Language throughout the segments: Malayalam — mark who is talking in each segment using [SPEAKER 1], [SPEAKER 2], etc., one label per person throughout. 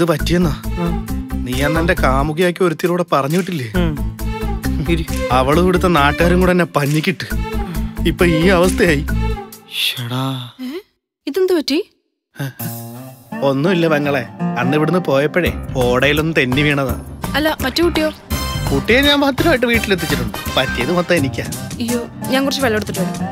[SPEAKER 1] എന്ത് പറ്റിയെന്നാ നീ അന്ന് എന്റെ കാമുകിയാക്കി ഒരുത്തിലൂടെ പറഞ്ഞിട്ടില്ലേ അവളും ഇവിടുത്തെ നാട്ടുകാരും കൂടെ എന്നെ പഞ്ഞിക്കിട്ട് ഇപ്പൊ ഈ അവസ്ഥയായി
[SPEAKER 2] ഇതെന്ത് പറ്റി
[SPEAKER 1] ഒന്നുമില്ല പെങ്ങളെ അന്ന് ഇവിടുന്ന് പോയപ്പോഴേ ഓടയിലൊന്നും തെന്നി വീണതാ
[SPEAKER 2] അല്ല മറ്റു കുട്ടിയോ
[SPEAKER 1] കുട്ടിയെ ഞാൻ ഭദ്രമായിട്ട് വീട്ടിലെത്തിച്ചിട്ടുണ്ട് പറ്റിയത് മൊത്തം എനിക്കാ
[SPEAKER 2] അയ്യോ ഞാൻ കുറച്ച് വെള്ളം എടുത്തിട്ട് വരാം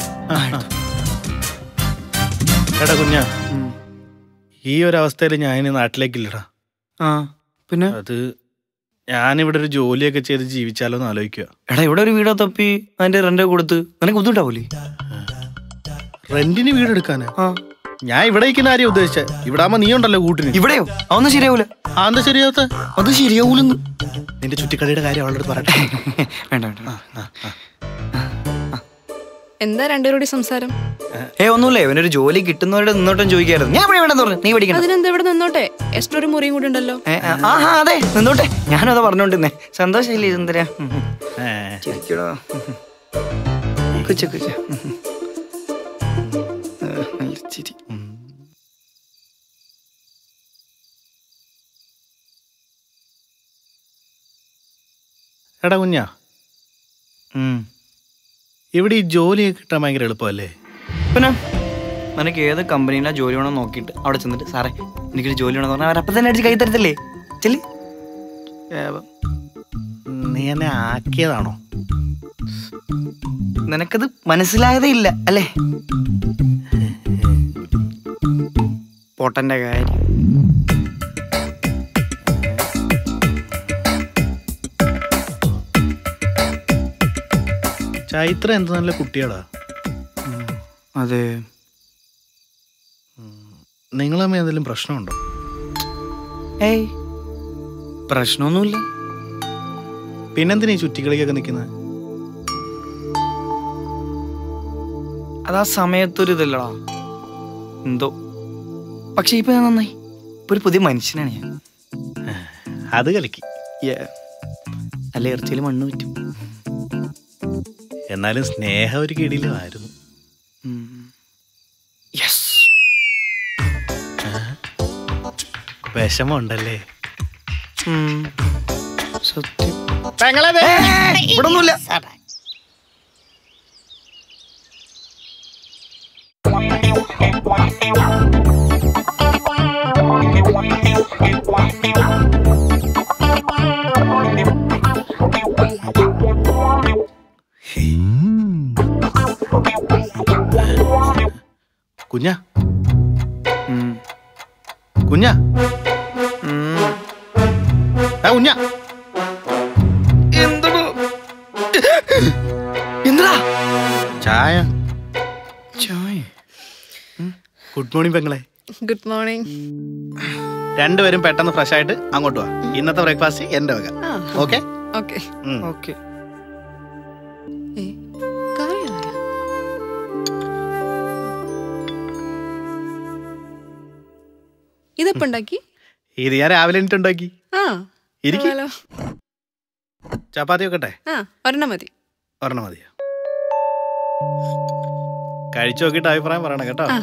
[SPEAKER 1] എടാ കുഞ്ഞാ ഈ ഒരു അവസ്ഥയിൽ ഞാൻ ഇനി നാട്ടിലേക്കില്ലടാ
[SPEAKER 3] ആ പിന്നെ
[SPEAKER 1] അത് ഞാനിവിടെ ഒരു ജോലിയൊക്കെ ചെയ്ത് ജീവിച്ചാലോ എന്ന് ആലോചിക്കുക
[SPEAKER 3] എടാ ഇവിടെ ഒരു വീടോ തപ്പി അതിന്റെ റെന്റ് കൊടുത്ത് നിനക്ക് ബുദ്ധിമുട്ടാവൂലേ
[SPEAKER 1] റെന്റിന് വീടെടുക്കാനാ
[SPEAKER 3] ആ
[SPEAKER 1] ഞാൻ ഇവിടെ ഇരിക്കുന്ന ആരെയും ഉദ്ദേശിച്ച ഇവിടെ ആകുമ്പോ നീ ഉണ്ടല്ലോ കൂട്ടിന്
[SPEAKER 3] ഇവിടെയോ അതൊന്നും ശരിയാവൂല
[SPEAKER 1] ആ എന്താ ശരിയാത്ത
[SPEAKER 3] അത് ശരിയാവൂലെന്ന്
[SPEAKER 1] നിന്റെ ചുറ്റിക്കളിയുടെ കാര്യം അവളുടെ അടുത്ത് പറയട്ടെ
[SPEAKER 3] വേണ്ട വേണ്ട
[SPEAKER 2] എന്താ രണ്ടുപേരുടെ സംസാരം
[SPEAKER 3] ഏ ഒന്നുമില്ലേ ഇവനൊരു ജോലി കിട്ടുന്നവരുടെ നിന്നോട്ടും ചോദിക്കായിരുന്നു ഞാൻ ഇവിടെ വേണ്ടെന്ന് പറഞ്ഞു നീ പഠിക്കണം
[SPEAKER 2] അതിനെന്താ ഇവിടെ നിന്നോട്ടെ എക്സ്ട്രാ ഒരു മുറിയും കൂടി ഉണ്ടല്ലോ
[SPEAKER 3] ഏ, ആ, ആ ആ, അതെ നിന്നോട്ടെ ഞാനും അതാ പറഞ്ഞോണ്ടിരുന്നേ സന്തോഷമില്ലേ സുന്ദര
[SPEAKER 1] ഏ,
[SPEAKER 3] ചിരിക്കടോ കുച്ച കുച്ച നല്ല ചിരി
[SPEAKER 1] എടാ കുഞ്ഞാ
[SPEAKER 3] ഉം.
[SPEAKER 1] ഇവിടെ ഈ ജോലിയൊക്കെ കിട്ടാൻ ഭയങ്കര എളുപ്പമല്ലേ
[SPEAKER 3] പിന്നെ നിനക്ക് ഏത് കമ്പനിയിലാ ജോലി വേണോ നോക്കിയിട്ട് അവിടെ ചെന്നിട്ട് സാറേ എനിക്കൊരു ജോലി വേണമെന്ന് പറഞ്ഞാൽ അവരപ്പം തന്നെ അടിച്ച് കൈ തരത്തില്ലേ ചെല്ലി
[SPEAKER 1] നീ എന്നെ ആക്കിയതാണോ
[SPEAKER 3] നിനക്കത് മനസ്സിലായതേ ഇല്ല അല്ലേ പൊട്ടന്റെ കാര്യം
[SPEAKER 1] ചൈത്ര എന്ത് നല്ല കുട്ടിയാടാ
[SPEAKER 3] അതെ
[SPEAKER 1] നിങ്ങൾ തമ്മിൽ എന്തെങ്കിലും പ്രശ്നമുണ്ടോ
[SPEAKER 3] ഏയ് പ്രശ്നമൊന്നുമില്ല
[SPEAKER 1] പിന്നെന്തിനാ ഈ ചുറ്റിക്കളിക്കൊക്കെ നിൽക്കുന്നത്
[SPEAKER 3] അതാ സമയത്തൊരു ഇതല്ലടാ എന്തോ പക്ഷെ ഇപ്പൊ ഞാൻ നന്നായി ഇപ്പൊ ഒരു പുതിയ മനുഷ്യനാണ് ഞാൻ
[SPEAKER 1] അത് കലക്കി
[SPEAKER 3] Yeah. അല്ല ഇറച്ചിയിൽ മണ്ണ് പറ്റും
[SPEAKER 1] എന്നാലും സ്നേഹം ഒരു കിടിലുമായിരുന്നു
[SPEAKER 3] യെസ്
[SPEAKER 1] വിഷമമുണ്ടല്ലേ
[SPEAKER 3] സത്യം ഇവിടെ ഒന്നുമില്ല
[SPEAKER 1] കുഞ്ഞാ
[SPEAKER 3] ഉം.
[SPEAKER 1] കുഞ്ഞാ
[SPEAKER 3] ഉം.
[SPEAKER 1] ആ കുഞ്ഞാ
[SPEAKER 3] എന്തെടോ? എന്തെടാ
[SPEAKER 1] ചായ
[SPEAKER 3] ചായ
[SPEAKER 1] ഗുഡ് മോർണിംഗ് പെങ്ങളെ
[SPEAKER 2] ഗുഡ് മോർണിംഗ്
[SPEAKER 1] രണ്ടുപേരും പെട്ടെന്ന് ഫ്രഷ് ആയിട്ട് അങ്ങോട്ട് വാ ഇന്നത്തെ ബ്രേക്ക്ഫാസ്റ്റ് എന്റെ വക
[SPEAKER 2] ആ
[SPEAKER 1] ഓക്കെ
[SPEAKER 2] ഓക്കെ
[SPEAKER 3] ഓക്കെ
[SPEAKER 2] ഇതെപ്പോ ഉണ്ടാക്കി
[SPEAKER 1] ഇത് ഞാൻ രാവിലെ ഉണ്ടാക്കി
[SPEAKER 2] ആ
[SPEAKER 1] ഇരിക്ക്.
[SPEAKER 2] ഹലോ
[SPEAKER 1] ചപ്പാത്തി വെക്കട്ടെ
[SPEAKER 2] ആ ഒരെണ്ണം മതി
[SPEAKER 1] ഒരെണ്ണം മതിയോ കഴിച്ചു നോക്കിയിട്ട് അഭിപ്രായം പറയണം കേട്ടോ
[SPEAKER 2] ആ.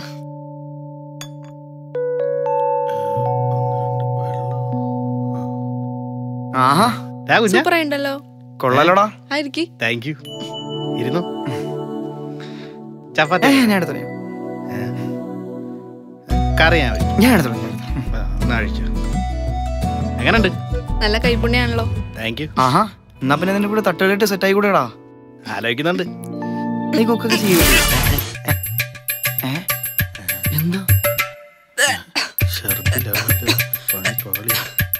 [SPEAKER 3] ആഹാ
[SPEAKER 1] ദാ കുഞ്ഞാ
[SPEAKER 2] സൂപ്പർ ആയിണ്ടല്ലോ
[SPEAKER 3] കൊള്ളാലോടാ
[SPEAKER 2] ആയിരിക്കി
[SPEAKER 1] താങ്ക് യു ഇരുന്നു
[SPEAKER 3] ഏ,
[SPEAKER 1] ചപ്പാത്തി
[SPEAKER 3] ഞാൻ എടുത്തോളാം
[SPEAKER 1] കറി ഞാൻ വെച്ചു.
[SPEAKER 3] ഞാൻ എടുത്തോളാം ഞാൻ എടുത്തോളാം.
[SPEAKER 1] ആ, എന്നാ കഴിച്ചോ എങ്ങനെയുണ്ട്
[SPEAKER 2] നല്ല കൈപുണ്യാണല്ലോ
[SPEAKER 1] താങ്ക് യു
[SPEAKER 3] ആഹാ എന്നാ പിന്നെ നിന്റെ കൂടെ തട്ടുകളിട്ട് സെറ്റ് ആയി കൂടെടാ
[SPEAKER 1] ആലോചിക്കുന്നുണ്ട്
[SPEAKER 3] നീ കുക്കൊക്കെ ചെയ്യൂ ഏ? എന്താ
[SPEAKER 1] ചെറുതിലാവട്ടെ, പണി പാളിയാ.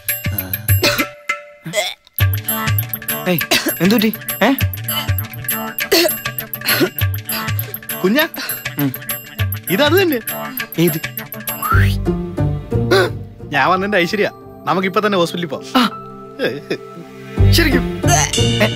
[SPEAKER 3] ഏയ് എന്തുറ്റി ഏ
[SPEAKER 1] കുഞ്ഞാ
[SPEAKER 3] ഉം.
[SPEAKER 1] ഇതത് തന്നെ
[SPEAKER 3] ഏത്
[SPEAKER 1] ഞാൻ വന്നതിന്റെ ഐശ്വര്യ നമുക്കിപ്പൊ തന്നെ ഹോസ്പിറ്റലിൽ പോവാം
[SPEAKER 3] ആ. ശരിക്കും ഏ?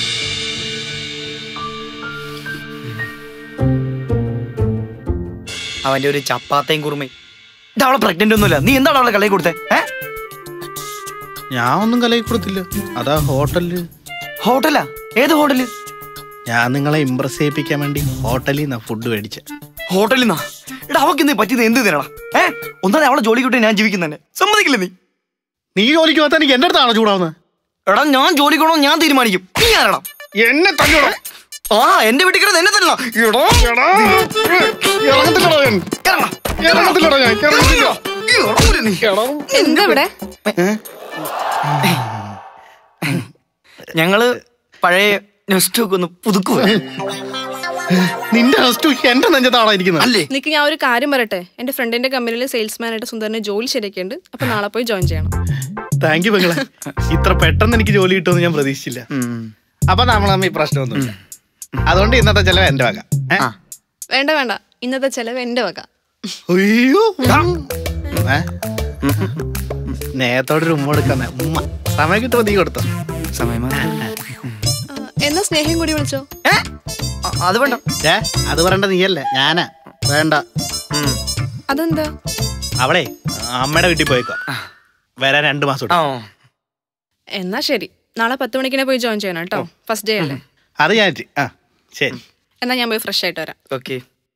[SPEAKER 3] അവന്റെ ഒരു ചപ്പാത്തയും കുറുമയും ഇത് അവളെ പ്രഗ്നന്റ് ഒന്നുമില്ല നീ എന്താണ് അവളെ കളയി കൊടുത്തേ ഏ
[SPEAKER 1] ഞാൻ ഒന്നും കലയിൽ കൊടുത്തില്ല അതാ ഹോട്ടലില്
[SPEAKER 3] ഹോട്ടലാ ഏത് ഹോട്ടല്
[SPEAKER 1] ഞാൻ നിങ്ങളെ ഇമ്പ്രസ് ചെയ്യിപ്പിക്കാൻ വേണ്ടി ഹോട്ടലിൽ നിന്നാ ഫുഡ് മേടിച്ച
[SPEAKER 3] ഹോട്ടലിൽ നിന്നാ എടാ അവക്ക് എന്ത് പറ്റിയത് എന്ത് തരണ ഏ ഒന്നാമത് അവളെ ജോലി കിട്ടി ഞാൻ ജീവിക്കുന്നതന്നെ സമ്മതിക്കില്ല നീ
[SPEAKER 1] നീ ജോലിക്ക് പോകാൻ എനിക്ക് എന്റെ അടുത്താണോ ചൂടാവുന്നത്
[SPEAKER 3] എടാ ഞാൻ ജോലിക്കണോ ഞാൻ തീരുമാനിക്കും നീ ആരടാ
[SPEAKER 1] എന്നെ തന്നോടോ
[SPEAKER 3] ആ എന്റെ വീട്ടിൽ കിടന്ന് എന്നെ തന്നോ എടോ
[SPEAKER 1] എടാ, ഇറങ്ങത്തില്ലടാ ഞാൻ.
[SPEAKER 3] ഇറങ്ങടാ.
[SPEAKER 1] ഇറങ്ങത്തില്ലടാ ഞാൻ, ഇറങ്ങത്തില്ല.
[SPEAKER 3] ഇറങ്ങൂല നീ.
[SPEAKER 1] എടാ.
[SPEAKER 2] എന്താ ഇവിടെ
[SPEAKER 3] ഞങ്ങള് പഴയ നെസ്റ്റൊക്കെ ഒന്ന് പുതുക്കുക
[SPEAKER 1] നിന്റെ ഹസ്റ്റു എന്റെ നെഞ്ചത്താണോ ഇരിക്കുന്നത്
[SPEAKER 3] അല്ലേ
[SPEAKER 2] നിനക്ക് ഞാൻ ഒരു കാര്യം പറയട്ടെ എന്റെ ഫ്രണ്ടിന്റെ കമ്പനിയിൽ സെയിൽസ്മാനായിട്ട് സുന്ദരനെ ജോലി ശരിയാക്കിയുണ്ട് അപ്പൊ നാളെ പോയി ജോയിൻ ചെയ്യണം
[SPEAKER 1] താങ്ക് യു പെങ്ങളെ ഇത്ര പെട്ടെന്ന് എനിക്ക് ജോലി കിട്ടുമെന്ന് ഞാൻ പ്രതീക്ഷിച്ചില്ല അപ്പൊ നമ്മൾ തമ്മിൽ പ്രശ്നമൊന്നുമില്ല അതുകൊണ്ട് ഇന്നത്തെ ചെലവ് എന്റെ വക ഏ?
[SPEAKER 3] ആ.
[SPEAKER 2] വേണ്ട വേണ്ട ഇന്നത്തെ ചെലവ് എന്റെ വക
[SPEAKER 1] അയ്യോ ഏ? നേരത്തോടെ ഉമ്മ എടുക്കുന്ന ഉമ്മ സമയം കിട്ടുമ്പോ നീ കൊടുത്തോ
[SPEAKER 3] സമയം മാറി.
[SPEAKER 2] ആ, എന്നാ സ്നേഹം കൂടി വിളിച്ചോ
[SPEAKER 3] ഏ? ആ, അത് വേണ്ട
[SPEAKER 1] ഏ അത് പറയണ്ട നീയല്ലേ ഞാനാ വേണ്ട
[SPEAKER 3] ഉം.
[SPEAKER 2] അതെന്താ
[SPEAKER 1] അവളെ അമ്മയുടെ വീട്ടിൽ പോയേക്കോ വരാൻ രണ്ടു മാസം
[SPEAKER 3] ആ
[SPEAKER 1] എടുക്കും.
[SPEAKER 2] എന്നാ ശരി നാളെ പത്ത് മണിക്കിനെ പോയി ജോയിൻ ചെയ്യണം കേട്ടോ ഫസ്റ്റ് ഡേ അല്ലേ
[SPEAKER 1] അത് ഞാൻ ഏറ്റ്. ആ ശരി
[SPEAKER 2] എന്നാ ഞാൻ പോയി ഫ്രഷ് ആയിട്ട് വരാം
[SPEAKER 3] ഓക്കെ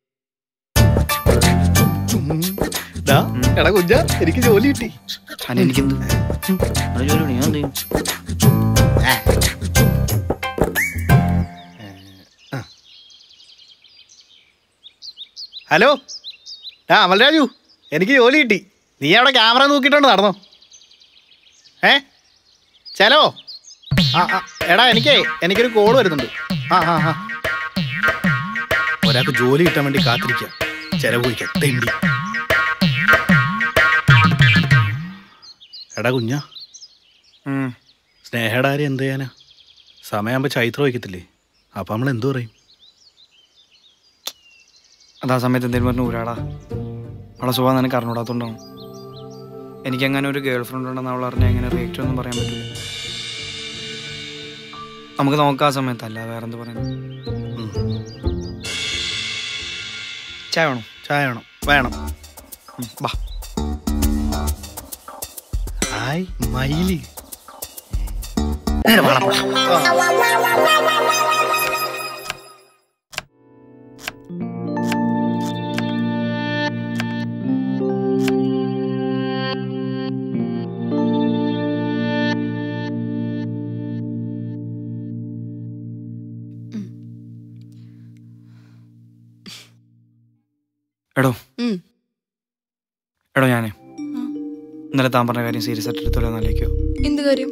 [SPEAKER 1] ദാ, എടാ കുഞ്ഞ എനിക്ക് ജോലി കിട്ടി
[SPEAKER 3] എനിക്കെന്ത് ഒരു ജോലി ഉണ്ട്, ഞാൻ എന്ത് ചെയ്യും?
[SPEAKER 1] ഹലോ ആ അമൽരാജു എനിക്ക് ജോലി കിട്ടി നീ അവിടെ ക്യാമറ നോക്കിയിട്ടുണ്ട് നടന്നോ ഏ ചലോ ആ ആ എടാ എനിക്കേ എനിക്കൊരു കോൾ വരുന്നുണ്ട് ആ ആ ആ ഒരാൾക്ക് ജോലി കിട്ടാൻ വേണ്ടി കാത്തിരിക്കുക ചെലവ് കുഴിക്കാം തെണ്ടി എടാ കുഞ്ഞ
[SPEAKER 3] ഉം.
[SPEAKER 1] സ്നേഹയുടെ കാര്യം എന്ത് ചെയ്യാനാ സമയമാകുമ്പോൾ ചൈത്രം വയ്ക്കത്തില്ലേ അപ്പം നമ്മൾ എന്തു പറയും
[SPEAKER 3] അതാ സമയത്ത് എന്തെങ്കിലും പറഞ്ഞു ഊരാടാ അവളെ സുഖം നിനക്ക് അറിഞ്ഞൂടാത്തോണ്ടാവും എനിക്ക് അങ്ങനെ ഒരു ഗേൾ ഫ്രണ്ട് ഉണ്ടെന്ന് അവൾ അറിഞ്ഞാൽ എങ്ങനെ റിയാക്ട് ഒന്നും പറയാൻ പറ്റില്ല നമുക്ക് നോക്കാം ആ സമയത്ത് അല്ല വേറെ എന്ത് പറയാൻ
[SPEAKER 1] ഉം.
[SPEAKER 3] ചായ വേണോ
[SPEAKER 1] ചായ വേണം വേണം
[SPEAKER 3] ഉം, ബാ
[SPEAKER 1] ഹായ് മയില്
[SPEAKER 3] നേരെ വേണം എടോ
[SPEAKER 2] ഉം.
[SPEAKER 3] എടോ ഞാനേ ഇന്നലെ താൻ പറഞ്ഞ കാര്യം സീരിയസ് ആയിട്ട് എടുത്തോളൂ എന്നാലേക്കോ
[SPEAKER 2] എന്ത് കാര്യം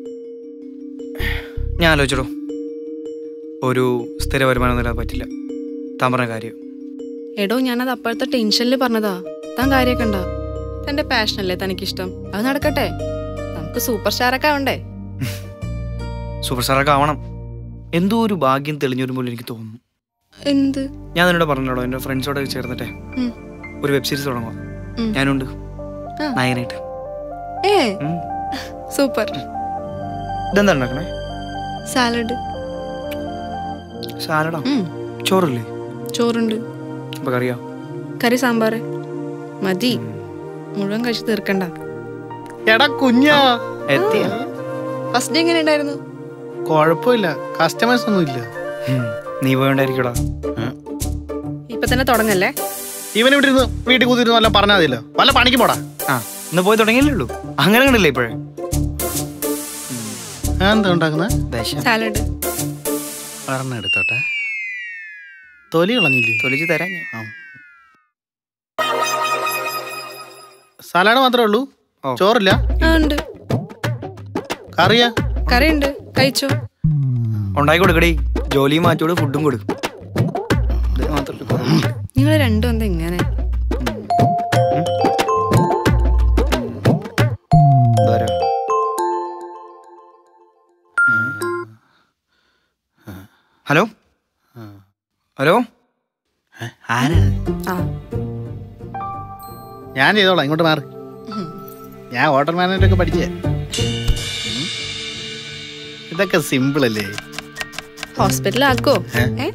[SPEAKER 3] ഞാൻ ആലോചിച്ചടോ ഒരു സ്ഥിര വരുമാനം നേടാൻ പറ്റില്ല താൻ പറഞ്ഞ കാര്യം
[SPEAKER 2] എടോ ഞാനത് അപ്പോഴത്തെ ടെൻഷനിൽ പറഞ്ഞതാ താൻ കാര്യമൊക്കെ ഉണ്ടാ തന്റെ പാഷനല്ലേ തനിക്കിഷ്ടം അത് നടക്കട്ടെ നമുക്ക് സൂപ്പർ സ്റ്റാറൊക്കെ ആവണ്ടേ
[SPEAKER 3] സൂപ്പർ സ്റ്റാറൊക്കെ ആവണം എന്തോ ഒരു ഭാഗ്യം തെളിഞ്ഞു വരുമ്പോൾ എനിക്ക് തോന്നുന്നു
[SPEAKER 2] എന്ത്
[SPEAKER 3] ഞാൻ നിന്നോട് പറഞ്ഞല്ലോ എൻ്റെ ഫ്രണ്ട്സോടെ ചേർന്നിട്ടേ
[SPEAKER 2] ഉം.
[SPEAKER 3] ഒരു വെബ് സീരീസ് തുടങ്ങുക
[SPEAKER 2] ഉം.
[SPEAKER 3] ഞാനുണ്ട്
[SPEAKER 2] ആ.
[SPEAKER 3] നായകനായിട്ട്
[SPEAKER 2] ഏ
[SPEAKER 3] ഉം.
[SPEAKER 2] സൂപ്പർ
[SPEAKER 3] ഇതെന്താ ഉണ്ടാക്കണേ
[SPEAKER 2] സാലഡ്
[SPEAKER 3] സാലഡാ ചോറില്ലേ
[SPEAKER 2] ചോറുണ്ട്
[SPEAKER 3] അപ്പൊ കറിയാ
[SPEAKER 2] കറി സാമ്പാറ് മതി മുഴുവൻ കഴിച്ച് തീർക്കണ്ട
[SPEAKER 1] എടാ കുഞ്ഞാ
[SPEAKER 3] എത്തിയ
[SPEAKER 2] ഫസ്റ്റ് ഡേ എങ്ങനെ ഉണ്ടായിരുന്നു
[SPEAKER 1] കുഴപ്പമില്ല കസ്റ്റമേഴ്സ് ഒന്നും ഇല്ല
[SPEAKER 3] നീ പോയോണ്ടായിരിക്കടാ
[SPEAKER 2] ഇപ്പൊ തന്നെ തുടങ്ങല്ലേ
[SPEAKER 1] ഇവൻ ഇവിടെ ഇരുന്ന് വീട്ടിൽ കൂത്തിരുന്ന് വല്ല പറഞ്ഞാൽ മതിയല്ലോ വല്ല പണിക്ക് പോടാ
[SPEAKER 3] ആ ഇന്ന് പോയി തുടങ്ങിയല്ലേ ഉള്ളൂ അങ്ങനെ കണ്ടില്ലേ ഇപ്പോഴേ
[SPEAKER 1] ഞാൻ എന്താ ഉണ്ടാക്കുന്നത്
[SPEAKER 3] ദശ
[SPEAKER 2] സാലഡ്
[SPEAKER 1] ഒരെണ്ണം എടുത്തോട്ടെ തൊലി കളഞ്ഞില്ലേ
[SPEAKER 3] തൊലിച്ച് തരാം ഞാൻ
[SPEAKER 1] ആ. സലാഡ് മാത്രമേ ഉള്ളൂ
[SPEAKER 3] ഓ.
[SPEAKER 1] ചോറില്ല
[SPEAKER 2] ആ ഉണ്ട്
[SPEAKER 1] കറിയാ
[SPEAKER 2] കറിയുണ്ട് കഴിച്ചോ
[SPEAKER 3] ഉണ്ടാക്കി കൊടുക്കടേ ജോലിയും മാറ്റോട് ഫുഡും കൊടു ഇത് മാത്രമല്ല കുറവ്.
[SPEAKER 2] നിങ്ങൾ രണ്ടും എന്താ ഇങ്ങനെ
[SPEAKER 3] ഇതാരാ? ഹലോ ഹലോ
[SPEAKER 1] ഏ, ആരാ
[SPEAKER 2] ആ
[SPEAKER 1] ഞാൻ ചെയ്തോളാം ഇങ്ങോട്ട് മാറി
[SPEAKER 2] ഉം.
[SPEAKER 1] ഞാൻ ഹോട്ടൽ മാനേജർ ഒക്കെ പഠിച്ചേ ഉം. ഇതൊക്കെ സിമ്പിൾ അല്ലേ
[SPEAKER 2] ഹോസ്പിറ്റലാക്കോ
[SPEAKER 1] ഏ?
[SPEAKER 2] ഏ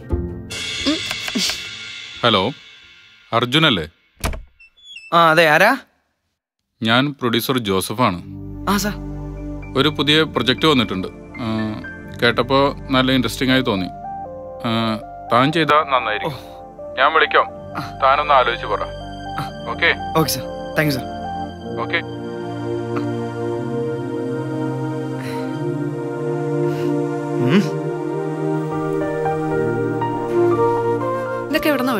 [SPEAKER 4] ഹലോ അർജുനല്ലേ
[SPEAKER 3] ആ അതെ ആരാ
[SPEAKER 4] ഞാൻ പ്രൊഡ്യൂസർ ജോസഫാണ്
[SPEAKER 3] ആ സാർ
[SPEAKER 4] ഒരു പുതിയ പ്രൊജക്റ്റ് വന്നിട്ടുണ്ട് ആ, കേട്ടപ്പോൾ നല്ല ഇൻട്രസ്റ്റിംഗ് ആയി തോന്നി ആ, താൻ ചെയ്താൽ നന്നായിരിക്കും ഞാൻ വിളിക്കാം താനൊന്ന് ആലോചിച്ച് പറ okay
[SPEAKER 3] okay sir thank you sir
[SPEAKER 4] okay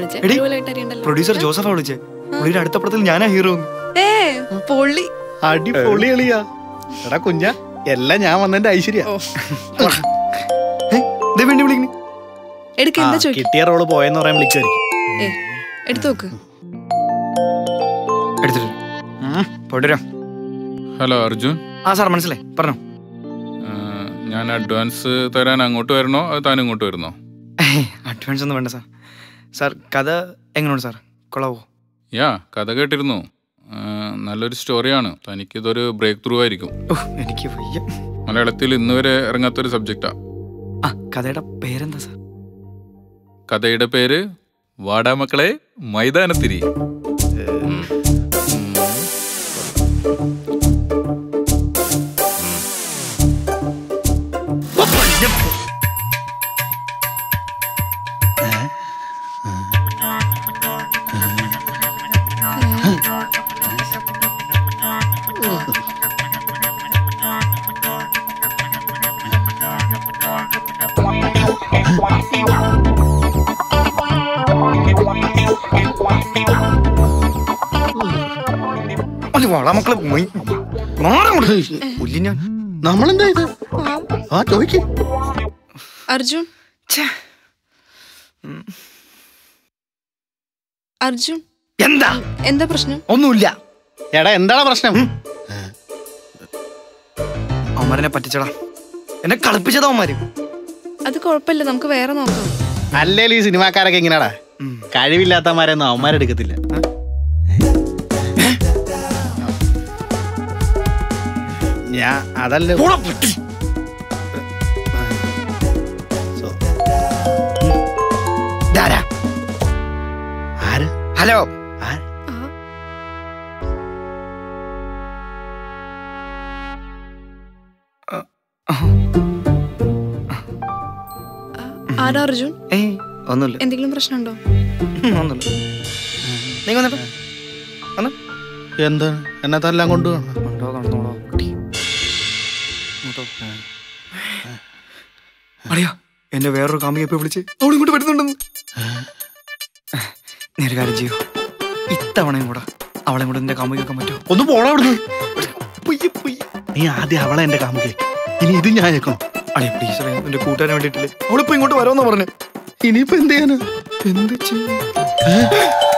[SPEAKER 2] വിളിച്ചേ
[SPEAKER 3] എടി,
[SPEAKER 2] അടിപൊളിയായിട്ട് അറിയണ്ടല്ലോ
[SPEAKER 3] പ്രൊഡ്യൂസർ ജോസഫാ വിളിച്ചേ പുള്ളിയുടെ അടുത്ത പടത്തിൽ ഞാനാ ഹീറോ
[SPEAKER 2] ഏ പൊള്ളി
[SPEAKER 1] അടിപൊളി കളിയാ എടാ കുഞ്ഞ എല്ലാം ഞാൻ വന്നതിന്റെ ഐശ്വര്യ
[SPEAKER 2] ഓ
[SPEAKER 3] വേണ്ടി വിളിക്കണേ
[SPEAKER 2] എടുക്ക എന്താ ചോദിക്കും
[SPEAKER 1] കിട്ടിയ റോള് പോയെന്ന് പറയാൻ വിളിക്കുമായിരിക്കും
[SPEAKER 2] ഏ എടുത്തു നോക്ക്
[SPEAKER 3] എടുത്തിട്ട് പോയിട്ട് വരാം
[SPEAKER 4] ഹലോ അർജുൻ
[SPEAKER 3] ആ സാർ മനസ്സിലായി പറഞ്ഞോ
[SPEAKER 4] ആ, ഞാൻ അഡ്വാൻസ് തരാൻ അങ്ങോട്ട് വരണോ അത് താൻ ഇങ്ങോട്ട് വരുന്നോ
[SPEAKER 3] അഡ്വാൻസ് ഒന്നും വേണ്ട സാർ സാർ കഥ എങ്ങനെയുണ്ട് സാർ കൊള്ളാവോ
[SPEAKER 4] യാ കഥ കേട്ടിരുന്നു ആ, നല്ലൊരു സ്റ്റോറിയാണ് തനിക്കിതൊരു ബ്രേക്ക് ത്രൂ ആയിരിക്കും
[SPEAKER 3] ഓ എനിക്ക് വയ്യ
[SPEAKER 4] മലയാളത്തിൽ ഇന്ന് വരെ ഇറങ്ങാത്തൊരു സബ്ജക്റ്റാ
[SPEAKER 3] ആ കഥയുടെ പേരെന്താ സാർ
[SPEAKER 4] കഥയുടെ പേര് വാടാ മക്കളെ മൈതാനത്തിരി
[SPEAKER 3] അല്ല വള മക്കളെ മൊയ്. മാറാൻ കൊടു. പുല്ല് ഞാൻ
[SPEAKER 1] നമ്മളെന്താ ഇത് ആ ചോദിക്ക്
[SPEAKER 2] അർജുൻ
[SPEAKER 3] ഛേ,
[SPEAKER 2] അർജുൻ
[SPEAKER 3] എന്താ
[SPEAKER 2] എന്താ പ്രശ്നം
[SPEAKER 3] ഒന്നുമില്ല
[SPEAKER 1] എടാ എന്താണ് പ്രശ്നം
[SPEAKER 3] അവന്മാരെന്നെ പറ്റിച്ചടാ എന്നെ കളിപ്പിച്ചതാ അവന്മാര്
[SPEAKER 2] അത് കുഴപ്പമില്ല നമുക്ക് വേറെ നോക്കാം
[SPEAKER 1] അല്ലേലും ഈ സിനിമാക്കാരൊക്കെ എങ്ങനെയാടാ
[SPEAKER 3] ഉം.
[SPEAKER 1] കഴിവില്ലാത്തമാരൊന്നും അവന്മാരെടുക്കത്തില്ല ഞാൻ അതല്ല
[SPEAKER 3] പോടാ, പട്ടി.
[SPEAKER 1] സോ-
[SPEAKER 3] ഇതാരാ?
[SPEAKER 1] ആര്
[SPEAKER 3] ഹലോ
[SPEAKER 1] ആര്
[SPEAKER 2] ആ, ആരാ അർജുൻ
[SPEAKER 3] ഏയ് ഒന്നുമില്ല
[SPEAKER 2] എന്തെങ്കിലും പ്രശ്നമുണ്ടോ
[SPEAKER 3] ഉം, ഒന്നുമില്ല നീ വന്നിട്ട് വന്ന്
[SPEAKER 1] എന്താണ് എന്നതെല്ലാം കൊണ്ടുപോകണം
[SPEAKER 3] ഉണ്ടോ നടന്നോളോ കുട്ടി ഇങ്ങോട്ടോ അറിയാ എന്നെ വേറൊരു കാമിയെ പോയി വിളിച്ച് അവൾ ഇങ്ങോട്ട് വരുന്നുണ്ടെന്ന് നീ ഒരു കാര്യം ചെയ്യൂ ഇത്തവണയും കൂടെ അവളെ കൂടെ നിന്റെ കാമുകയൊക്കെ പറ്റുമോ
[SPEAKER 1] ഒന്ന് പോടാ അവിടുന്ന്
[SPEAKER 3] പൊയ്യെ പൊയ്യെ
[SPEAKER 1] നീ ആദ്യം അവളെ എന്റെ കാമുകെ ഇനി ഇത് ഞാൻ കേൾക്കണം
[SPEAKER 3] അളിയ പ്ലീസ് അറിയാം എന്റെ കൂട്ടുകാരൻ വേണ്ടിയിട്ടില്ലേ അവളിപ്പോ ഇങ്ങോട്ട് വരാമെന്നാ പറഞ്ഞേ
[SPEAKER 1] ഇനിയിപ്പോ എന്ത് ചെയ്യാനാ
[SPEAKER 3] എന്ത് ചെയ്യും